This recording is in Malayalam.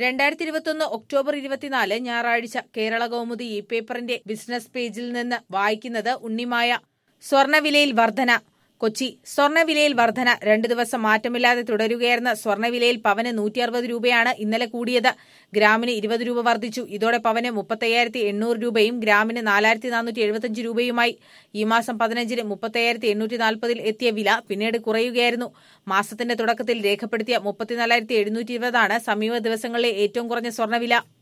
രണ്ടായിരത്തി ഇരുപത്തൊന്ന് ഒക്ടോബർ ഇരുപത്തിനാല് ഞായറാഴ്ച കേരള കൗമുദി ഈ പേപ്പറിന്റെ ബിസിനസ് പേജിൽ നിന്ന് വായിക്കുന്നത് ഉണ്ണിമായ സ്വർണവിലയിൽ വർധന കൊച്ചി സ്വർണവിലയിൽ വർധന രണ്ടു ദിവസം മാറ്റമില്ലാതെ തുടരുകയായിരുന്ന സ്വർണവിലയിൽ പവന് നൂറ്റി അറുപത് രൂപയാണ് ഇന്നലെ കൂടിയത് ഗ്രാമിന് ഇരുപത് രൂപ വർദ്ധിച്ചു ഇതോടെ പവന് മുപ്പത്തയ്യായിരത്തി എണ്ണൂറ് രൂപയും ഗ്രാമിന് നാലായിരത്തി നാനൂറ്റി എഴുപത്തിയഞ്ച് രൂപയുമായി ഈ മാസം പതിനഞ്ചിന് മുപ്പത്തയ്യായിരത്തി എണ്ണൂറ്റി നാൽപ്പതിൽ എത്തിയ വില പിന്നീട് കുറയുകയായിരുന്നു മാസത്തിന്റെ തുടക്കത്തിൽ രേഖപ്പെടുത്തിയ മുപ്പത്തിനാലായിരത്തി എഴുന്നൂറ്റി ഇരുപതാണ് സമീപ ദിവസങ്ങളിലെ ഏറ്റവും കുറഞ്ഞ സ്വർണ്ണവില